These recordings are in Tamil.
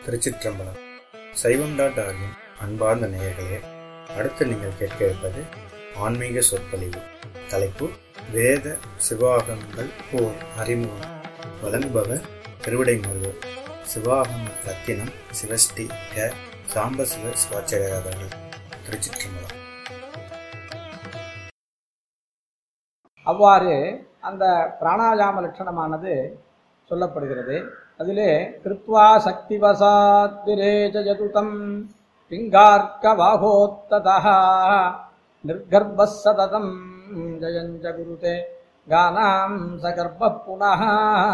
திருச்சிற்றம்பலம் சைவம் டாட் ஆர்கின் அன்பார்ந்த நேயர்களே அடுத்து நீங்கள் கேட்க இருப்பது ஆன்மீக சொற்பொழிவு தலைப்பு வேத சிவாகமங்கள் ஓர் அறிமுகம் வழங்குபவர் திருவிடைமருவர் சிவாகம ரத்தினம் சிவஸ்ரீ க சாம்பசிவ சிவாச்சாரியர் அவர்கள் திருச்சிற்றம்பலம் அவ்வாறு அந்த பிராணாயாம லட்சணமானது சொல்லப்படுகிறது அதிலே கிருத்வா சக்திவசாத்விரேஜயதுதம் பிங்கார்க்க வாகோத்ததா நிர்கர்ப்ப சததம் ஜயஞ்ச குருதே கானாம் சகர்ப்ப புனः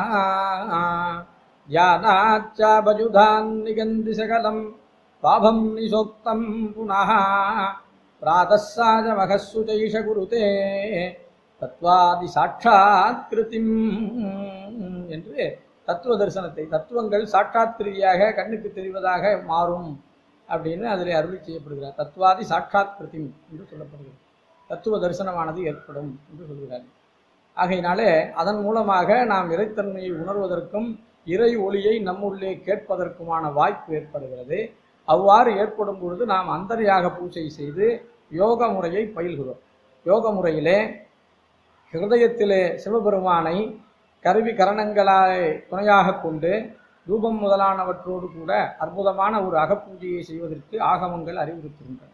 ध्यानाच्चाबजुधान् निगन्धि सकलम् पाभम् निषोक्तम् पुनः प्रातः साजमघः सुचैष குருதே தத்வாதி சாட்சாத்கிருதிம் என்று தத்துவ தரிசனத்தை தத்துவங்கள் சாட்சாத்கிருதியாக கண்ணுக்கு தெரிவதாக மாறும் அப்படின்னு அதில் அருளி செய்யப்படுகிறார் தத்துவாதி சாட்சாத்கிருதிம் என்று சொல்லப்படுகிறது தத்துவ தரிசனமானது ஏற்படும் என்று சொல்கிறார் ஆகையினாலே அதன் மூலமாக நாம் இறைத்தன்மையை உணர்வதற்கும் இறை ஒளியை நம்முள்ளே கேட்பதற்குமான வாய்ப்பு ஏற்படுகிறது அவ்வாறு ஏற்படும் பொழுது நாம் அந்தர்யாக பூஜை செய்து யோக முறையை பயில்கிறோம் யோக முறையிலே ஹிருதயத்திலே சிவபெருமானை கருவி கரணங்களாய் துணையாக கொண்டு ரூபம் முதலானவற்றோடு கூட அற்புதமான ஒரு அகப்பூஜையை செய்வதற்கு ஆகமங்கள் அறிவுறுத்துகின்றன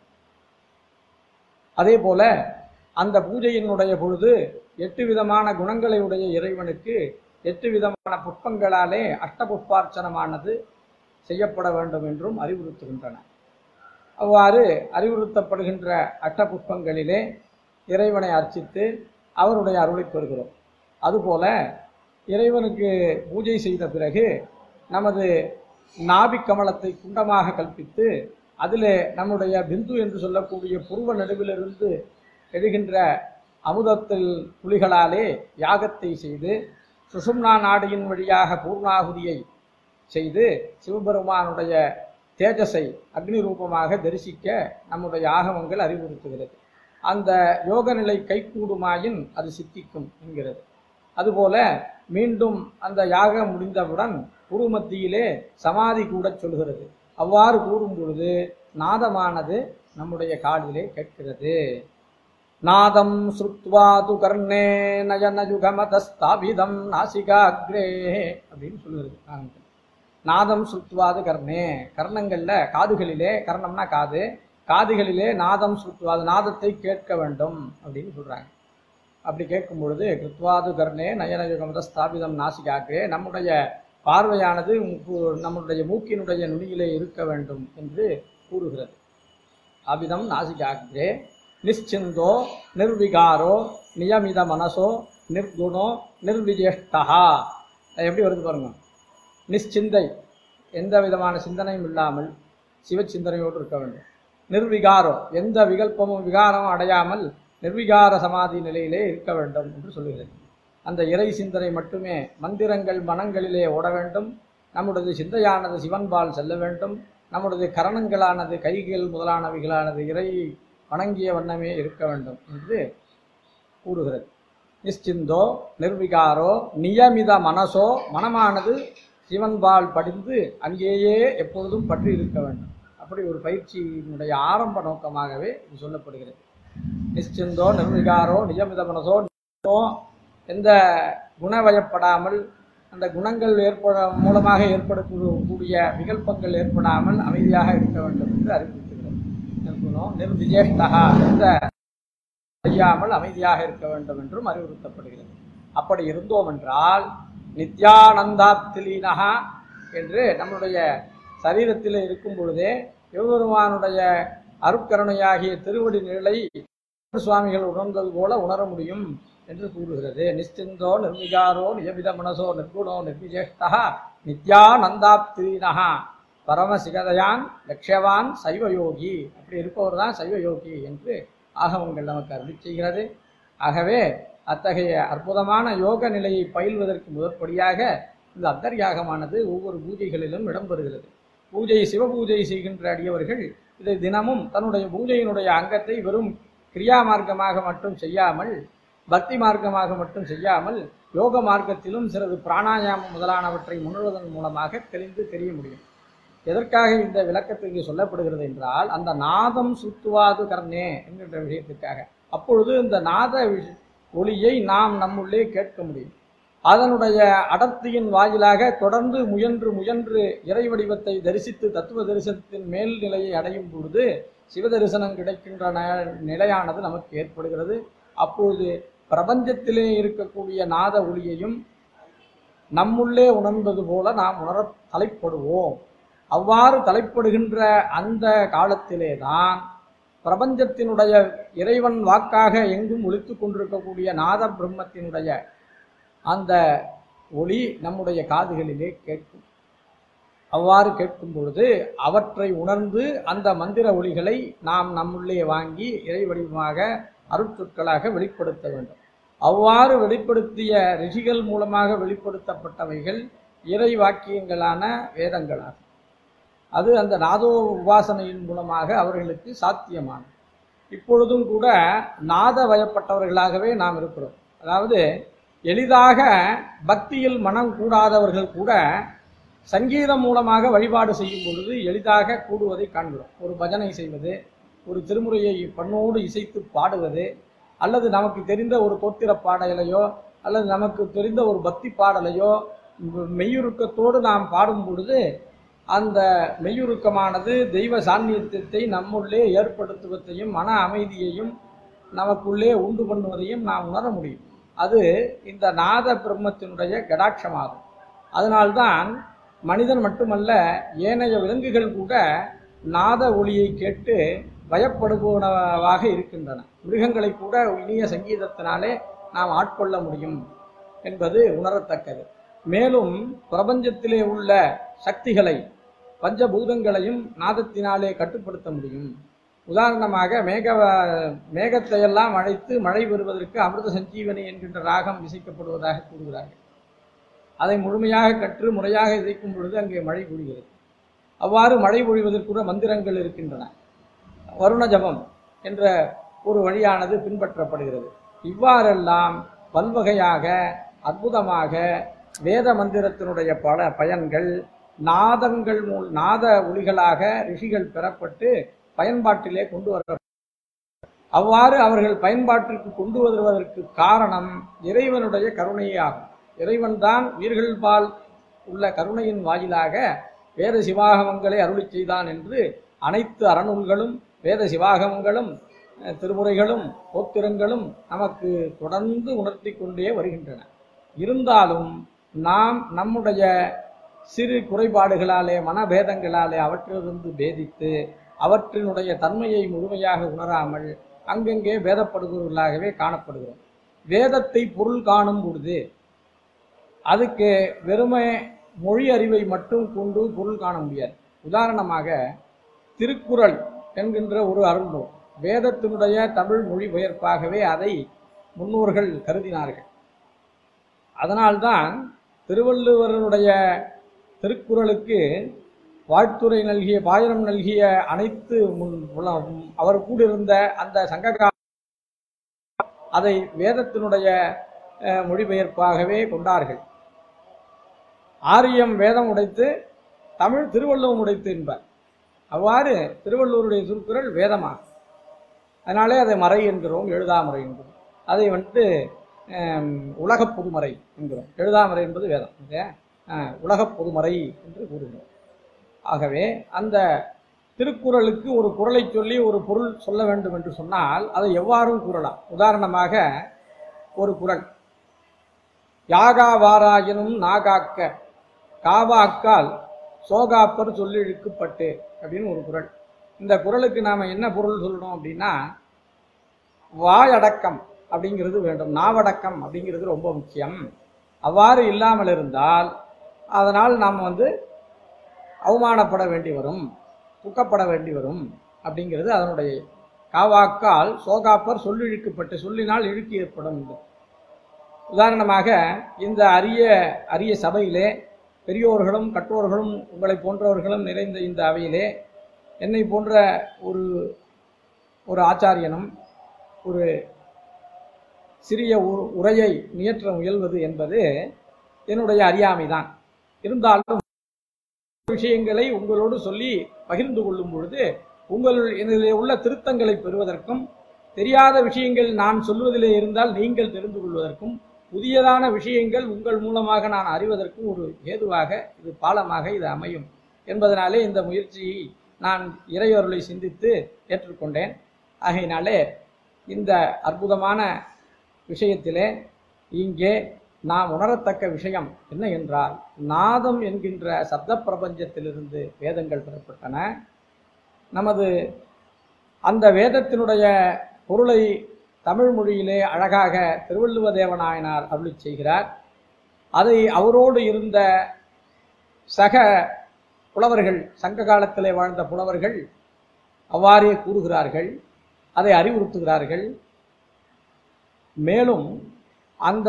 அதே போல அந்த பூஜையினுடைய பொழுது எட்டு விதமான குணங்களை உடைய இறைவனுக்கு எட்டு விதமான புஷ்பங்களாலே அஷ்டபுஷ்பார்ச்சனமானது செய்யப்பட வேண்டும் என்றும் அறிவுறுத்துகின்றன அவ்வாறு அறிவுறுத்தப்படுகின்ற அஷ்டபுஷ்பங்களிலே இறைவனை அர்ச்சித்து அவருடைய அருளை பெறுகிறோம் அதுபோல இறைவனுக்கு பூஜை செய்த பிறகு நமது நாபி கமலத்தை குண்டமாக கல்பித்து அதில் நம்முடைய பிந்து என்று சொல்லக்கூடிய புருவ நடுவிலிருந்து எழுகின்ற அமுதத்தில் துளிகளாலே யாகத்தை செய்து சுஷும்னா நாடியின் வழியாக பூர்ணாகுதியை செய்து சிவபெருமானுடைய தேஜஸை அக்னி ரூபமாக தரிசிக்க நம்முடைய ஆகமங்கள் அறிவுறுத்துகிறது அந்த யோக நிலை கைகூடுமாயின் அது சித்திக்கும் என்கிறது அதுபோல மீண்டும் அந்த யாகம் முடிந்தவுடன் குருமத்தியிலே சமாதி கூட சொல்கிறது அவ்வாறு கூறும் பொழுது நாதமானது நம்முடைய காலிலே கேட்கிறது நாதம் ஸ்ருத்வா து கர்ணே நயனயுகமதஸ்தாபிதம் நாசிகாக்ரே அப்படின்னு சொல்லுகிறது நாதம். நாதம் ஸ்ருத்வாது கர்ணே கர்ணங்கள்ல காதுகளிலே கர்ணம்னா காது காதுகளிலே நாதம் சுற்றுவாது நாதத்தை கேட்க வேண்டும் அப்படின்னு சொல்றாங்க அப்படி கேட்கும் பொழுது கிருத்வாது கர்ணே நயனயுகமத ஸ்தாபிதம் நாசிகாக்கே நம்முடைய பார்வையானது மூக்கு- நம்முடைய மூக்கினுடைய நுனியிலே இருக்க வேண்டும் என்று கூறுகிறது அபிதம் நாசிகாக்ரே நிశ్చిందో நிர்விகாரோ நியமித மனசோ நிர்குணோ நிர்விஜேஷ்டா எப்படி வருது பாருங்க நிశ్చింதை எந்த விதமான சிந்தனையும் இல்லாமல் சிவச்சிந்தனையோடு இருக்க வேண்டும் நிர்விகாரம் எந்த விகல்பமும் விகாரமும் அடையாமல் நிர்விகார சமாதி நிலையிலே இருக்க வேண்டும் என்று சொல்லுகிறது அந்த இறை சிந்தனை மட்டுமே மந்திரங்கள் மனங்களிலே ஓட வேண்டும் நம்முடைய சிந்தையானது சிவன்பால் செல்ல வேண்டும் நம்முடைய கரணங்களானது கைகள் முதலானவைகளானது இறை வணங்கிய வண்ணமே இருக்க வேண்டும் என்று கூறுகிறது நிశ్చిందో நிர்விகாரோ நியமித மனசோ மனமானது சிவன்பால் படிந்து அங்கேயே எப்பொழுதும் பற்றி இருக்க வேண்டும் அப்படி ஒரு பயிற்சியினுடைய ஆரம்ப நோக்கமாகவே இது சொல்லப்படுகிறது நிశ్చిందో நிர்விகாரோ நியமித மனசோ நியமோ எந்த குணவயப்படாமல் அந்த குணங்கள் ஏற்பட மூலமாக ஏற்படக்கூடிய விகல்பங்கள் ஏற்படாமல் அமைதியாக இருக்க வேண்டும் என்று அறிவுறுத்துகிறது நிர்குணோ நிர்விஜேஷ்டா எந்த செய்யாமல் அமைதியாக இருக்க வேண்டும் என்றும் அறிவுறுத்தப்படுகிறது அப்படி இருந்தோம் என்றால் நித்யானந்தாப்திலீனகா என்று நம்முடைய சரீரத்தில் இருக்கும் பொழுதே சிவபெருமானுடைய அருட்கருணையாகிய திருவடி நிலை சுவாமிகள் உணர்ந்தது போல உணர முடியும் என்று கூறுகிறது நிశ్చిందో நிர்விகாரோ நியமித மனசோ நிர்குணோ நிர்விஜேஷ்டா நித்யானந்தாப்திலீனகா பரமசிகதையான் லட்சியவான் சைவயோகி அப்படி இருப்பவர் தான் சைவயோகி என்று ஆகவங்கள் நமக்கு அருளி செய்கிறது ஆகவே அத்தகைய அற்புதமான யோக நிலையை பயில்வதற்கு முதற்படியாக இந்த அந்தர்யாகமானது ஒவ்வொரு பூஜைகளிலும் இடம்பெறுகிறது பூஜை சிவபூஜை செய்கின்ற அடியவர்கள் இதை தினமும் தன்னுடைய பூஜையினுடைய அங்கத்தை வெறும் கிரியா மார்க்கமாக மட்டும் செய்யாமல் பக்தி மார்க்கமாக மட்டும் செய்யாமல் யோக மார்க்கத்திலும் சிறிது பிராணாயாமம் முதலானவற்றை முன்னுவதன் மூலமாக தெரிந்து தெரிய முடியும் எதற்காக இந்த விளக்கத்திற்கு சொல்லப்படுகிறது என்றால் அந்த நாதம் சுத்துவாது கர்ணே என்கின்ற விஷயத்திற்காக அப்பொழுது இந்த நாத விஷ- ஒளியை நாம் நம்முள்ளே கேட்க முடியும் அதனுடைய அடர்த்தியின் வாயிலாக தொடர்ந்து முயன்று முயன்று இறை வடிவத்தை தரிசித்து தத்துவ தரிசனத்தின் மேல் நிலையை அடையும் பொழுது சிவ தரிசனம் கிடைக்கின்ற ந- நிலையானது நமக்கு ஏற்படுகிறது அப்பொழுது பிரபஞ்சத்திலே இருக்கக்கூடிய நாத ஒளியையும் நம்முள்ளே உணர்ந்தது போல நாம் உணர தலைப்படுவோம் அவ்வாறு தலைப்படுகின்ற அந்த காலத்திலே தான் பிரபஞ்சத்தினுடைய இறைவன் வாக்காக எங்கும் ஒலித்துக் கொண்டிருக்கக்கூடிய நாத பிரம்மத்தினுடைய அந்த ஒளி நம்முடைய காதுகளிலே கேட்கும் அவ்வாறு கேட்கும் பொழுது அவற்றை உணர்ந்து அந்த மந்திர ஒளிகளை நாம் நம்முள்ளே வாங்கி இறை வடிவமாக அருட்சொற்களாக வெளிப்படுத்த வேண்டும் அவ்வாறு வெளிப்படுத்திய ரிஷிகள் மூலமாக வெளிப்படுத்தப்பட்டவைகள் இறை வாக்கியங்களான வேதங்களாகும் அது அந்த நாதோ உபாசனையின் மூலமாக அவர்களுக்கு சாத்தியமானது இப்பொழுதும் கூட நாத வயப்பட்டவர்களாகவே நாம் இருக்கிறோம் அதாவது எளிதாக பக்தியில் மனம் கூடாதவர்கள் கூட சங்கீதம் மூலமாக வழிபாடு செய்யும் பொழுது எளிதாக கூடுவதை காண்கிறோம் ஒரு பஜனை செய்வது ஒரு திருமுறையை பண்ணோடு இசைத்து பாடுவது அல்லது நமக்கு தெரிந்த ஒரு தோத்திர பாடலையோ அல்லது நமக்கு தெரிந்த ஒரு பக்தி பாடலையோ மெய்யுருக்கத்தோடு நாம் பாடும் பொழுது அந்த மெய்யுருக்கமானது தெய்வ சாநித்தியத்தை நம்முள்ளே ஏற்படுத்துவதையும் மன அமைதியையும் நமக்குள்ளே உண்டு பண்ணுவதையும் நாம் உணர முடியும் அது இந்த நாத பிரம்மத்தினுடைய கடாட்சமாகும் அதனால்தான் மனிதன் மட்டுமல்ல ஏனைய விலங்குகள் கூட நாத ஒளியை கேட்டு பயப்படுபவனவாக இருக்கின்றன மிருகங்களை கூட இனிய சங்கீதத்தினாலே நாம் ஆட்கொள்ள முடியும் என்பது உணரத்தக்கது மேலும் பிரபஞ்சத்திலே உள்ள சக்திகளை பஞ்சபூதங்களையும் நாதத்தினாலே கட்டுப்படுத்த முடியும் உதாரணமாக மேக மேகத்தையெல்லாம் அழைத்து மழை பெறுவதற்கு அமிர்த சஞ்சீவனி என்கின்ற ராகம் இசைக்கப்படுவதாக கூறுகிறார்கள் அதை முழுமையாக கற்று முறையாக இசைக்கும் பொழுது அங்கே மழை பொழிகிறது அவ்வாறு மழை பொழிவதற்குற மந்திரங்கள் இருக்கின்றன வருண ஜபம் என்ற ஒரு வழியானது பின்பற்றப்படுகிறது இவ்வாறெல்லாம் பல்வகையாக அற்புதமாக வேத மந்திரத்தினுடைய பல பயன்கள் நாதங்கள் மூல் நாத ஒளிகளாக ரிஷிகள் பெறப்பட்டு பயன்பாட்டிலே கொண்டு வர அவ்வாறு அவர்கள் பயன்பாட்டிற்கு கொண்டு வருவதற்கு காரணம் இறைவனுடைய கருணையே ஆகும் இறைவன் தான் வீர்கள் பால் உள்ள கருணையின் வாயிலாக வேத சிவாகமங்களை அருளி செய்தான் என்று அனைத்து அறநூல்களும் வேத சிவாகமங்களும் அஹ், திருமுறைகளும் போத்திரங்களும் நமக்கு தொடர்ந்து உணர்த்தி கொண்டே வருகின்றன இருந்தாலும் நாம் நம்முடைய சிறு குறைபாடுகளாலே மனபேதங்களாலே அவற்றிலிருந்து பேதித்து அவற்றினுடைய தன்மையை முழுமையாக உணராமல் அங்கங்கே வேதப்படுபவர்களாகவே காணப்படுகிறோம் வேதத்தை பொருள் காணும் பொழுது அதுக்கு வெறுமை மொழி அறிவை மட்டும் கொண்டு பொருள் காண முடியாது உதாரணமாக திருக்குறள் என்கின்ற ஒரு அருள்நூல் வேதத்தினுடைய தமிழ் மொழிபெயர்ப்பாகவே அதை முன்னோர்கள் கருதினார்கள் அதனால்தான் திருவள்ளுவருடைய திருக்குறளுக்கு வாழ்த்துரை நல்கிய பாயிரம் நல்கிய அனைத்து முன் உல- அவர் கூடியிருந்த அந்த சங்ககா அதை வேதத்தினுடைய அஹ், மொழிபெயர்ப்பாகவே கொண்டார்கள் ஆரியம் வேதம் உடைத்து தமிழ் திருவள்ளுவம் உடைத்து என்பார் அவ்வாறு திருவள்ளுவருடைய திருக்குறள் வேதமாகும் அதனாலே அதை மறை என்கிறோம் எழுதாமறை என்கிறோம் அதை வந்துட்டு ஆம், உலகப் பொதுமறை என்கிறோம் எழுதாமறை என்பது வேதம் இல்லையா ஆஹ், உலகப் பொதுமறை என்று கூறுகிறோம் ஆகவே அந்த திருக்குறளுக்கு ஒரு குறளை சொல்லி ஒரு பொருள் சொல்ல வேண்டும் என்று சொன்னால் அதை எவ்வாறும் கூறலாம் உதாரணமாக ஒரு குறள் யாகா வாராயினும் நாகாக்க காவாக்கால் சோகாப்பர் சொல்லிழுக்கப்பட்டு அப்படின்னு ஒரு குறள் இந்த குறளுக்கு நாம என்ன பொருள் சொல்லணும் அப்படின்னா வாயடக்கம் அப்படிங்கிறது வேண்டும் நாவடக்கம் அப்படிங்கிறது ரொம்ப முக்கியம் அவ்வாறு இல்லாமல் இருந்தால் அதனால் நாம் வந்து அவமானப்பட வேண்டி வரும் துக்கப்பட வேண்டி வரும் அப்படிங்கிறது அதனுடைய காவாக்கால் சோகாப்பர் சொல்லிழுக்கப்பட்டு சொல்லினால் இழுக்கு ஏற்படும் என்று. உதாரணமாக இந்த அரிய அரிய சபையிலே பெரியோர்களும் கற்றோர்களும் உங்களை போன்றவர்களும் நிறைந்த இந்த அவையிலே என்னை போன்ற ஒரு ஒரு ஆச்சாரியனும் ஒரு சிறிய உ- உரையை நியற்ற முயல்வது என்பது என்னுடைய அறியாமைதான் இருந்தாலும் விஷயங்களை உங்களோடு சொல்லி பகிர்ந்து கொள்ளும் பொழுது உங்கள் இதிலே உள்ள திருத்தங்களை பெறுவதற்கும் தெரியாத விஷயங்கள் நான் சொல்வதிலே இருந்தால் நீங்கள் தெரிந்து கொள்வதற்கும் புதியதான விஷயங்கள் உங்கள் மூலமாக நான் அறிவதற்கும் ஒரு ஏதுவாக இது பாலமாக இது அமையும் என்பதனாலே இந்த முயற்சியை நான் இறையொருளை சிந்தித்து ஏற்றுக்கொண்டேன் ஆகையினாலே இந்த அற்புதமான விஷயத்திலே இங்கே நாம் உணரத்தக்க விஷயம் என்ன என்றால் நாதம் என்கின்ற சப்த பிரபஞ்சத்திலிருந்து வேதங்கள் பெறப்பட்டன நமது அந்த வேதத்தினுடைய பொருளை தமிழ் மொழியிலே அழகாக திருவள்ளுவ தேவநாயனார் அருளி செய்கிறார் அதை அவரோடு இருந்த சக புலவர்கள் சங்க காலத்திலே வாழ்ந்த புலவர்கள் அவ்வாறே கூறுகிறார்கள் அதை அறிவுறுத்துகிறார்கள் மேலும் அந்த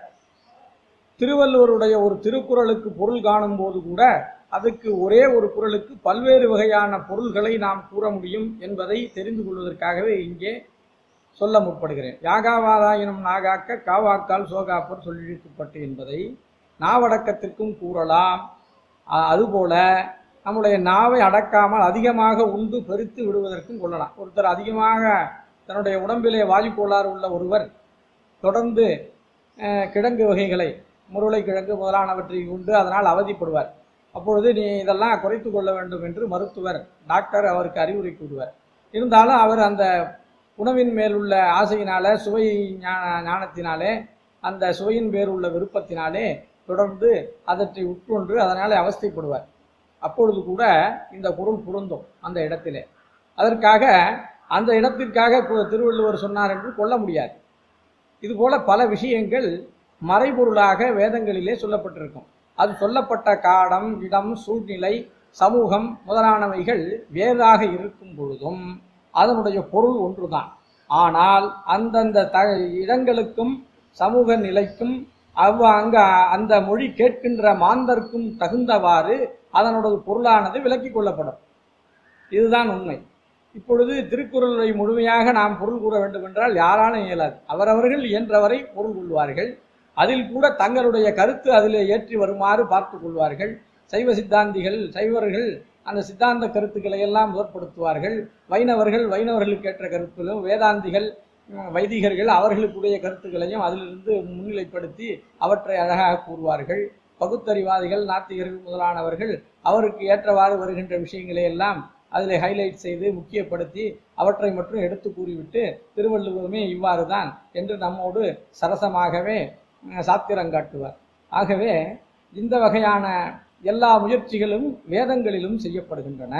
திருவள்ளுவருடைய ஒரு திருக்குறளுக்கு பொருள் காணும் போது கூட அதுக்கு ஒரே ஒரு குறளுக்கு பல்வேறு வகையான பொருள்களை நாம் கூற முடியும் என்பதை தெரிந்து கொள்வதற்காகவே இங்கே சொல்ல முற்படுகிறேன் யாகாவாதாயினம் நாகாக்க காவாக்கால் சோகாப்பர் சொல்லிழுக்கப்பட்டு என்பதை நாவடக்கத்திற்கும் கூறலாம் அ- அதுபோல நம்முடைய நாவை அடக்காமல் அதிகமாக உண்டு பெருத்து விடுவதற்கும் கொள்ளலாம் ஒருத்தர் அதிகமாக தன்னுடைய உடம்பிலே வாயு கோளாறு உள்ள ஒருவர் தொடர்ந்து அஹ், கிழங்கு வகைகளை முருளை கிழங்கு முதலானவற்றை உண்டு அதனால் அவதிப்படுவார் அப்பொழுது நீ இதெல்லாம் குறைத்து கொள்ள வேண்டும் என்று மருத்துவர் டாக்டர் அவருக்கு அறிவுரை கூறுவார் இருந்தாலும் அவர் அந்த உணவின் மேல் உள்ள ஆசையினால சுவை ஞா- ஞானத்தினாலே அந்த சுவையின் பேர் உள்ள விருப்பத்தினாலே தொடர்ந்து அதற்றை உட்கொண்டு அதனாலே அவஸ்தைப்படுவார் அப்பொழுது கூட இந்த பொருள் பொருந்தும் அந்த இடத்திலே அதற்காக அந்த இடத்திற்காக கு- திருவள்ளுவர் சொன்னார் என்று கொள்ள முடியாது இதுபோல பல விஷயங்கள் மறைபொருளாக வேதங்களிலே சொல்லப்பட்டிருக்கும் அது சொல்லப்பட்ட காலம் இடம் சூழ்நிலை சமூகம் முதலானவைகள் வேறாக இருக்கும் பொழுதும் அதனுடைய பொருள் ஒன்றுதான் ஆனால் அந்தந்த த இடங்களுக்கும் சமூக நிலைக்கும் அவ் அங்க அந்த மொழி கேட்கின்ற மாந்தர்க்கும் தகுந்தவாறு அதனோட பொருளானது விலக்கிக் கொள்ளப்படும் இதுதான் உண்மை இப்பொழுது திருக்குறளை முழுமையாக நாம் பொருள் கூற வேண்டும் என்றால் யாராலும் இயலாது அவரவர்கள் இயன்றவரை பொருள் கொள்வார்கள் அதில் கூட தங்களுடைய கருத்து அதிலே ஏற்றி வருமாறு பார்த்து கொள்வார்கள் சைவ சித்தாந்திகள் சைவர்கள் அந்த சித்தாந்த கருத்துக்களை எல்லாம் முதற்படுத்துவார்கள் வைணவர்கள் வைணவர்களுக்கு ஏற்ற கருத்துகளும் வேதாந்திகள் உம், வைதிகர்கள் அவர்களுக்குரிய கருத்துக்களையும் அதிலிருந்து முன்னிலைப்படுத்தி அவற்றை அழகாக கூறுவார்கள் பகுத்தறிவாதிகள் நாத்திகர்கள் முதலானவர்கள் அவருக்கு ஏற்றவாறு வருகின்ற விஷயங்களை எல்லாம் அதில் ஹைலைட் செய்து முக்கியப்படுத்தி அவற்றை மட்டும் எடுத்து கூறிவிட்டு திருவள்ளுவருமே இவ்வாறு தான் என்று நம்மோடு சரசமாகவே அஹ், சாத்திரங்காட்டுவார் ஆகவே இந்த வகையான எல்லா முயற்சிகளும் வேதங்களிலும் செய்யப்படுகின்றன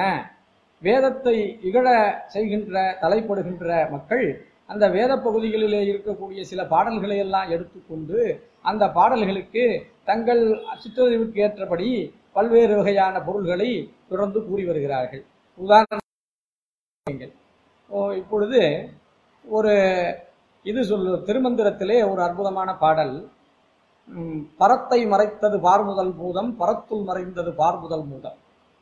வேதத்தை இகழ செய்கின்ற தலைப்படுகின்ற மக்கள் அந்த வேத பகுதிகளிலே இருக்கக்கூடிய சில பாடல்களை எல்லாம் எடுத்துக்கொண்டு அந்த பாடல்களுக்கு தங்கள் சிற்றறிவுக்கு ஏற்றபடி பல்வேறு வகையான பொருள்களை தொடர்ந்து கூறி வருகிறார்கள் உதாரணங்கள் ஓ, இப்பொழுது ஒரு இது சொல்லு திருமந்திரத்திலே ஒரு அற்புதமான பாடல் ம், பரத்தை மறைத்தது பார்முதல் பூதம் பரத்துள் மறைந்தது பார்முதல் பூதம்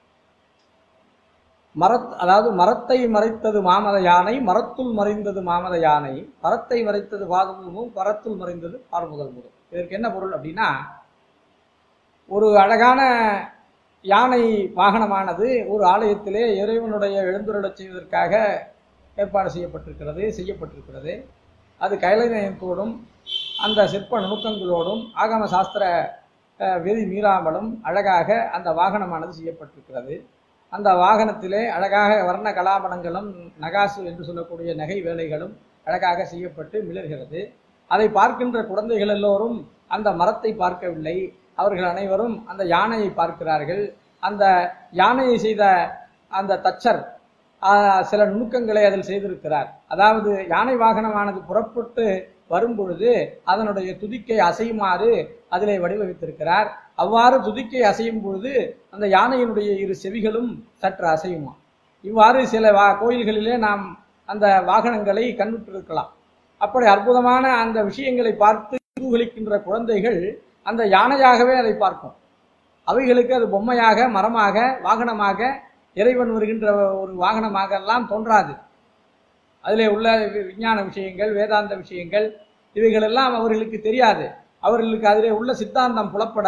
மரத் அதாவது மரத்தை மறைத்தது மாமத யானை மரத்துள் மறைந்தது மாமத யானை பரத்தை மறைத்தது பாதமும் பரத்துள் மறைந்தது பார்முதல் பூதம் இதற்கு என்ன பொருள் அப்படின்னா ஒரு அழகான யானை வாகனமானது ஒரு ஆலயத்திலே இறைவனுடைய எழுந்துருளச் செய்வதற்காக ஏற்பாடு செய்யப்பட்டிருக்கிறது செய்யப்பட்டிருக்கிறது அது கைலநயத்தோடும் அந்த சிற்ப நுணுக்கங்களோடும் ஆகம சாஸ்திர அஹ், விதி மீறாமலும் அழகாக அந்த வாகனமானது செய்யப்பட்டிருக்கிறது அந்த வாகனத்திலே அழகாக வர்ண கலாபணங்களும் நகாசு என்று சொல்லக்கூடிய நகை வேலைகளும் அழகாக செய்யப்பட்டு மிளர்கிறது அதை பார்க்கின்ற குழந்தைகள் எல்லோரும் அந்த மரத்தை பார்க்கவில்லை அவர்கள் அனைவரும் அந்த யானையை பார்க்கிறார்கள் அந்த யானையை செய்த அந்த தச்சர் ஆஹ், சில நுணுக்கங்களை அதில் செய்திருக்கிறார் அதாவது யானை வாகனமானது புறப்பட்டு வரும் பொழுது அதனுடைய துதிக்கை அசையுமாறு அதிலே வடிவமைத்திருக்கிறார் அவ்வாறு துதிக்கை அசையும் பொழுது அந்த யானையினுடைய இரு செவிகளும் சற்று அசையுமா இவ்வாறு சில வா கோயில்களிலே நாம் அந்த வாகனங்களை கண்டுற்றிருக்கலாம் அப்படி அற்புதமான அந்த விஷயங்களை பார்த்து குதூகலிக்கின்ற குழந்தைகள் அந்த யானையாகவே அதை பார்க்கும் அவைகளுக்கு அது பொம்மையாக மரமாக வாகனமாக இறைவன் வருகின்ற ஒரு வாகனமாக எல்லாம் தோன்றாது அதிலே உள்ள வி- விஞ்ஞான விஷயங்கள் வேதாந்த விஷயங்கள் இவைகளெல்லாம் அவர்களுக்கு தெரியாது அவர்களுக்கு அதிலே உள்ள சித்தாந்தம் புலப்படாது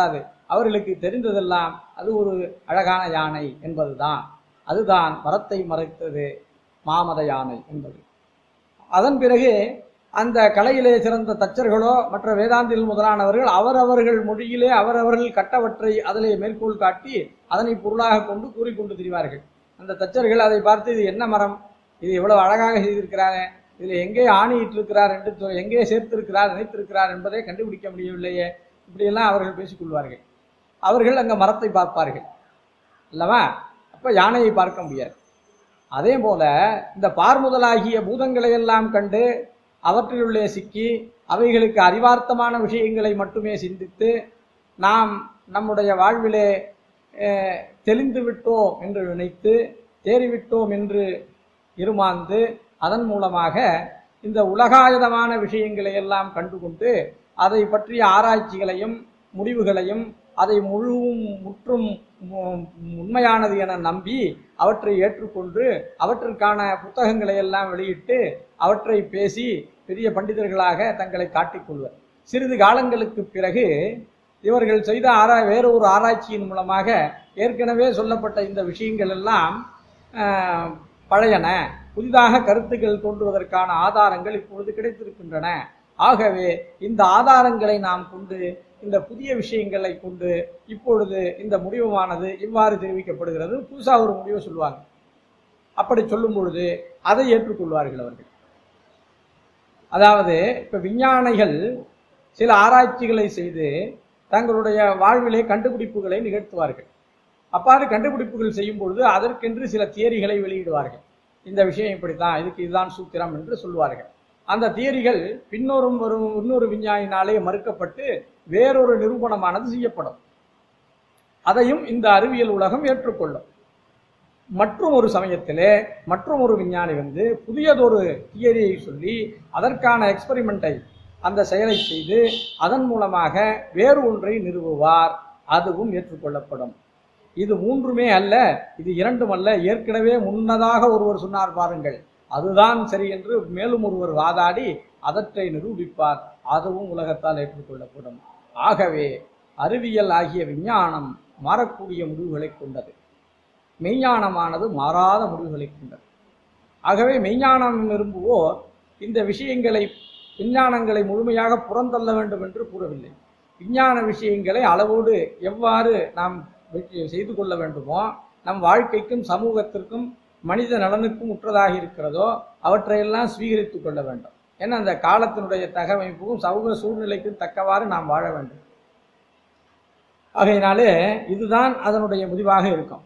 அவர்களுக்கு தெரிந்ததெல்லாம் அது ஒரு அழகான யானை என்பதுதான் அதுதான் மரத்தை மறைத்தது மாமத யானை என்பது அதன் பிறகு அந்த கலையிலே சிறந்த தச்சர்களோ மற்ற வேதாந்தில் முதலானவர்கள் அவரவர்கள் மொழியிலே அவரவர்கள் கட்டவற்றை அதிலே மேற்கோள் காட்டி அதனை பொருளாக கொண்டு கூறிக்கொண்டு திரிவார்கள் அந்த தச்சர்கள் அதை பார்த்து இது என்ன மரம் இது இவ்வளவு அழகாக செய்திருக்கிறாரே இதில் எங்கே ஆணியிட்டிருக்கிறார் என்று சொ- எங்கே சேர்த்திருக்கிறார் நினைத்திருக்கிறார் என்பதை கண்டுபிடிக்க முடியவில்லையே இப்படியெல்லாம் அவர்கள் பேசிக்கொள்வார்கள் அவர்கள் அங்க மரத்தை பார்ப்பார்கள் அல்லவா அப்ப யானையை பார்க்க முடியாது அதே போல இந்த பார்முதலாகிய பூதங்களை எல்லாம் கண்டு அவற்றிலுள்ளே சிக்கி அவைகளுக்கு அறிவார்த்தமான விஷயங்களை மட்டுமே சிந்தித்து நாம் நம்முடைய வாழ்விலே அஹ், தெளிந்து விட்டோம் என்று நினைத்து தேறிவிட்டோம் என்று இருமாந்து அதன் மூலமாக இந்த உலகாயுதமான விஷயங்களை எல்லாம் கண்டுகொண்டு அதை பற்றிய ஆராய்ச்சிகளையும் முடிவுகளையும் அதை முழுவும் முற்றும் மு- உண்மையானது என நம்பி அவற்றை ஏற்றுக்கொண்டு அவற்றிற்கான புத்தகங்களை எல்லாம் வெளியிட்டு அவற்றை பேசி பெரிய பண்டிதர்களாக தங்களை காட்டிக்கொள்வர் சிறிது காலங்களுக்கு பிறகு இவர்கள் செய்த ஆரா வேறு ஒரு ஆராய்ச்சியின் மூலமாக ஏற்கனவே சொல்லப்பட்ட இந்த விஷயங்கள் எல்லாம் ஆஹ், பழையன புதிதாக கருத்துக்கள் தோன்றுவதற்கான ஆதாரங்கள் இப்பொழுது கிடைத்திருக்கின்றன ஆகவே இந்த ஆதாரங்களை நாம் கொண்டு இந்த புதிய விஷயங்களை கொண்டு இப்பொழுது இந்த முடிவுமானது இவ்வாறு தெரிவிக்கப்படுகிறது புதுசா ஒரு முடிவை சொல்லுவாங்க அப்படி சொல்லும் பொழுது அதை ஏற்றுக்கொள்வார்கள் அவர்கள் அதாவது இப்ப விஞ்ஞானிகள் சில ஆராய்ச்சிகளை செய்து தங்களுடைய வாழ்விலே கண்டுபிடிப்புகளை நிகழ்த்துவார்கள் அப்பாறு கண்டுபிடிப்புகள் செய்யும் பொழுது அதற்கென்று சில தியரிகளை வெளியிடுவார்கள் இந்த விஷயம் இப்படித்தான் இதுக்கு இதுதான் சூத்திரம் என்று சொல்லுவார்கள் அந்த தியரிகள் பின்னொரும் ஒரு இன்னொரு விஞ்ஞானினாலே மறுக்கப்பட்டு வேறொரு நிரூபணமானது செய்யப்படும் அதையும் இந்த அறிவியல் உலகம் ஏற்றுக்கொள்ளும் மற்றும் ஒரு சமயத்திலே மற்றும் ஒரு விஞ்ஞானி வந்து புதியதொரு தியரியை சொல்லி அதற்கான எக்ஸ்பெரிமெண்ட்டை அந்த செயலை செய்து அதன் மூலமாக வேறு ஒன்றை நிறுவுவார் அதுவும் ஏற்றுக்கொள்ளப்படும் இது மூன்றுமே அல்ல இது இரண்டும் அல்ல ஏற்கனவே முன்னதாக ஒருவர் சொன்னார் பாருங்கள் அதுதான் சரி என்று மேலும் ஒருவர் வாதாடி அதற்றை நிரூபிப்பார் அதுவும் உலகத்தால் ஏற்றுக்கொள்ளப்படும் ஆகவே அறிவியல் ஆகிய விஞ்ஞானம் மாறக்கூடிய முடிவுகளை கொண்டது மெய்ஞானமானது மாறாத முடிவுகளை கொண்டது ஆகவே மெய்ஞானம் விரும்புவோர் இந்த விஷயங்களை விஞ்ஞானங்களை முழுமையாக புறந்தள்ள வேண்டும் என்று கூறவில்லை விஞ்ஞான விஷயங்களை அளவோடு எவ்வாறு நாம் வெற்றி செய்து கொள்ள வேண்டுமோ நம் வாழ்க்கைக்கும் சமூகத்திற்கும் மனித நலனுக்கும் உற்றதாக இருக்கிறதோ அவற்றையெல்லாம் ஸ்வீகரித்துக் கொள்ள வேண்டும் ஏன்னா அந்த காலத்தினுடைய தகவமைப்புக்கும் சமூக சூழ்நிலைக்கும் தக்கவாறு நாம் வாழ வேண்டும் ஆகையினாலே இதுதான் அதனுடைய முடிவாக இருக்கும்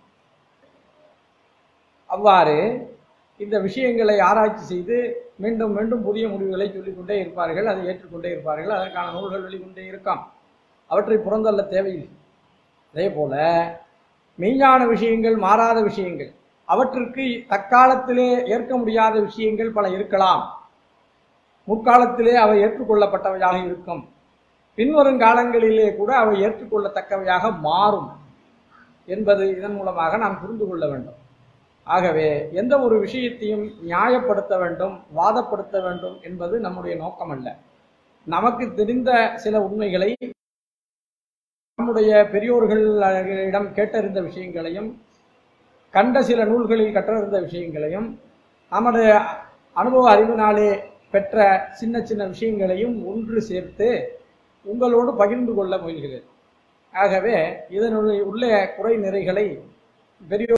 அவ்வாறு இந்த விஷயங்களை ஆராய்ச்சி செய்து மீண்டும் மீண்டும் புதிய முடிவுகளை சொல்லிக்கொண்டே இருப்பார்கள் அதை ஏற்றுக்கொண்டே இருப்பார்கள் அதற்கான நூல்கள் வெளிக்கொண்டே இருக்கும் அவற்றை புறந்தள்ள தேவையில்லை அதே போல மெய்ஞான விஷயங்கள் மாறாத விஷயங்கள் அவற்றிற்கு தற்காலத்திலே ஏற்க முடியாத விஷயங்கள் பல இருக்கலாம் முற்காலத்திலே அவை ஏற்றுக்கொள்ளப்பட்டவையாக இருக்கும் பின்வரும் காலங்களிலே கூட அவை ஏற்றுக்கொள்ளத்தக்கவையாக மாறும் என்பது இதன் மூலமாக நாம் புரிந்து கொள்ள வேண்டும் ஆகவே எந்த ஒரு விஷயத்தையும் நியாயப்படுத்த வேண்டும் வாதப்படுத்த வேண்டும் என்பது நம்முடைய நோக்கம் அல்ல நமக்கு தெரிந்த சில உண்மைகளை நம்முடைய பெரியோர்களிடம் கேட்டறிந்த விஷயங்களையும் கண்ட சில நூல்களில் கற்றறிந்த விஷயங்களையும் நம்முடைய அனுபவ அறிவினாலே பெற்ற சின்ன சின்ன விஷயங்களையும் ஒன்று சேர்த்து உங்களோடு பகிர்ந்து கொள்ள முயல்கிறேன் ஆகவே இதனுடைய உள்ள குறை நிறைகளை பெரியோர்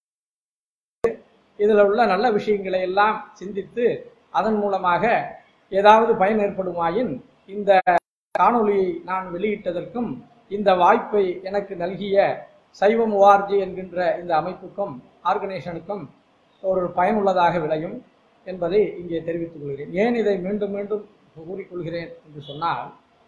இதில் உள்ள நல்ல விஷயங்களை எல்லாம் சிந்தித்து அதன் மூலமாக ஏதாவது பயன் ஏற்படுமாயின் இந்த காணொளியை நான் வெளியிட்டதற்கும் இந்த வாய்ப்பை எனக்கு நல்கிய சைவம் ஓஆர்ஜி என்கின்ற இந்த அமைப்புக்கும் ஆர்கனைசேஷனுக்கும் ஒரு பயனுள்ளதாக விளையும் என்பதை இங்கே தெரிவித்துக் கொள்கிறேன் ஏன் இதை மீண்டும் மீண்டும் கூறிக்கொள்கிறேன் என்று சொன்னால்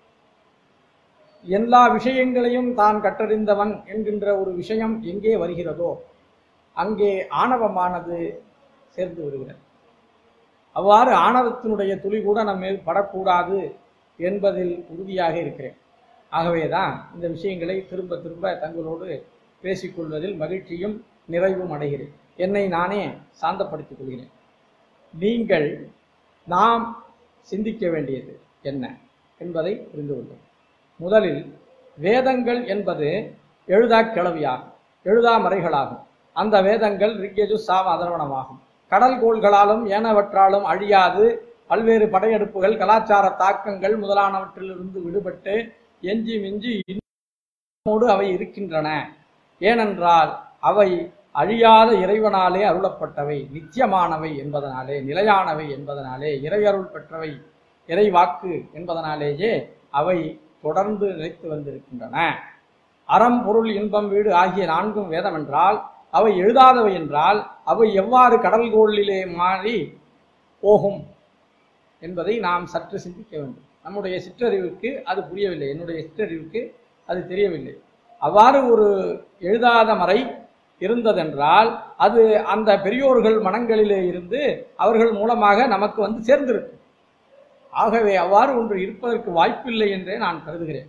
எல்லா விஷயங்களையும் தான் கற்றறிந்தவன் என்கின்ற ஒரு விஷயம் எங்கே வருகிறதோ அங்கே ஆணவமானது சேர்ந்து விடுகிறது அவ்வாறு ஆணவத்தினுடைய துளி கூட நம்ம மேல் படக்கூடாது என்பதில் உறுதியாக இருக்கிறேன் ஆகவேதான் இந்த விஷயங்களை திரும்ப திரும்ப தங்களோடு பேசிக்கொள்வதில் மகிழ்ச்சியும் நிறைவும் அடைகிறேன் என்னை நானே சாந்தப்படுத்திக் கொள்கிறேன் நீங்கள் நாம் சிந்திக்க வேண்டியது என்ன என்பதை புரிந்து கொள்ளும் முதலில் வேதங்கள் என்பது எழுதா கிளவியாகும் எழுதா மறைகளாகும் அந்த வேதங்கள் ரிக்கெஜு சாம அதர்வனமாகும் கடல் கோள்களாலும் ஏனவற்றாலும் அழியாது பல்வேறு படையெடுப்புகள் கலாச்சார தாக்கங்கள் முதலானவற்றிலிருந்து விடுபட்டு எஞ்சி மிஞ்சி இன்னோடு அவை இருக்கின்றன ஏனென்றால் அவை அழியாத இறைவனாலே அருளப்பட்டவை நித்தியமானவை என்பதனாலே நிலையானவை என்பதனாலே இறையருள் பெற்றவை இறைவாக்கு என்பதனாலேயே அவை தொடர்ந்து நிலைத்து வந்திருக்கின்றன அறம் பொருள் இன்பம் வீடு ஆகிய நான்கும் வேதம் என்றால் அவை எழுதாதவை என்றால் அவை எவ்வாறு கடல்கோளிலே மாறி போகும் என்பதை நாம் சற்று சிந்திக்க வேண்டும் நம்முடைய சிற்றறிவுக்கு அது புரியவில்லை என்னுடைய சிற்றறிவுக்கு அது தெரியவில்லை அவ்வாறு ஒரு எழுதாத மறை இருந்ததென்றால் அது அந்த பெரியோர்கள் மனங்களிலே இருந்து அவர்கள் மூலமாக நமக்கு வந்து சேர்ந்திருக்கும் ஆகவே அவ்வாறு ஒன்று இருப்பதற்கு வாய்ப்பில்லை என்றே நான் கருதுகிறேன்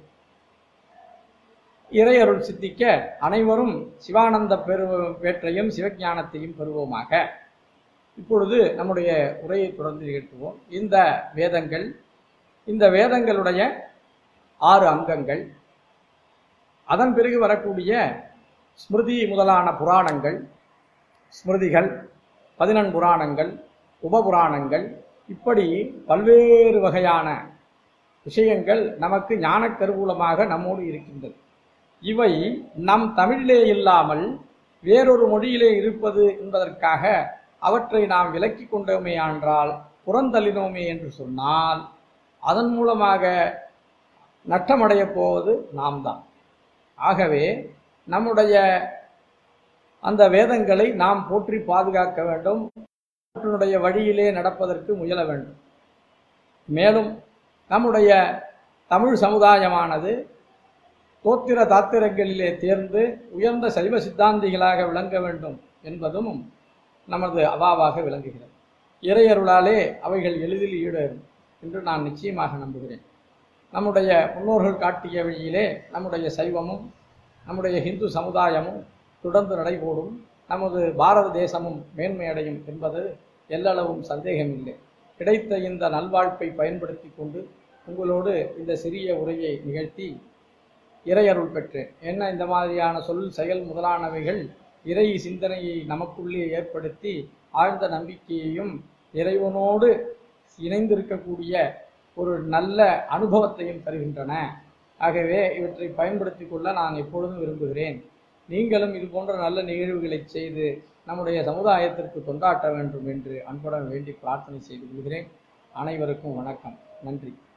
இறையருள் சித்திக்க அனைவரும் சிவானந்த பெரு வேற்றையும் சிவஞானத்தையும் பெறுவோமாக இப்பொழுது நம்முடைய உரையை தொடர்ந்து நிகழ்த்துவோம் இந்த வேதங்கள் இந்த வேதங்களுடைய ஆறு அங்கங்கள் அதன் பிறகு வரக்கூடிய ஸ்மிருதி முதலான புராணங்கள் ஸ்மிருதிகள் பதினெண் புராணங்கள் உபபுராணங்கள் இப்படி பல்வேறு வகையான விஷயங்கள் நமக்கு ஞானக் கருவூலமாக நம்மோடு இருக்கின்றது இவை நம் தமிழிலே இல்லாமல் வேறொரு மொழியிலே இருப்பது என்பதற்காக அவற்றை நாம் விலக்கி கொண்டோமே என்றால் புறந்தள்ளினோமே என்று சொன்னால் அதன் மூலமாக நட்டமடையப் போவது நாம் தான் ஆகவே நம்முடைய அந்த வேதங்களை நாம் போற்றி பாதுகாக்க வேண்டும் அவற்றினுடைய வழியிலே நடப்பதற்கு முயல வேண்டும் மேலும் நம்முடைய தமிழ் சமுதாயமானது தோத்திர தாத்திரங்களிலே தேர்ந்து உயர்ந்த சைவ சித்தாந்திகளாக விளங்க வேண்டும் என்பதும் நமது அவாவாக விளங்குகிறது இறையருளாலே அவைகள் எளிதில் ஈடேறும் என்று நான் நிச்சயமாக நம்புகிறேன் நம்முடைய முன்னோர்கள் காட்டிய வழியிலே நம்முடைய சைவமும் நம்முடைய இந்து சமுதாயமும் தொடர்ந்து நடைபோடும் நமது பாரத தேசமும் மேன்மையடையும் என்பது எல்லளவும் சந்தேகமில்லை கிடைத்த இந்த நல்வாழ்ப்பை பயன்படுத்தி கொண்டு உங்களோடு இந்த சிறிய உரையை நிகழ்த்தி இறையருள் பெற்றேன் என்ன இந்த மாதிரியான சொல் செயல் முதலானவைகள் இறை சிந்தனையை நமக்குள்ளே ஏற்படுத்தி ஆழ்ந்த நம்பிக்கையையும் இறைவனோடு இணைந்திருக்கக்கூடிய ஒரு நல்ல அனுபவத்தையும் தருகின்றன ஆகவே இவற்றை பயன்படுத்தி கொள்ள நான் எப்பொழுதும் விரும்புகிறேன் நீங்களும் இது போன்ற நல்ல நிகழ்வுகளை செய்து நம்முடைய சமுதாயத்திற்கு தொண்டாட்ட வேண்டும் என்று அன்புடன் வேண்டி பிரார்த்தனை செய்து கொள்கிறேன் அனைவருக்கும் வணக்கம் நன்றி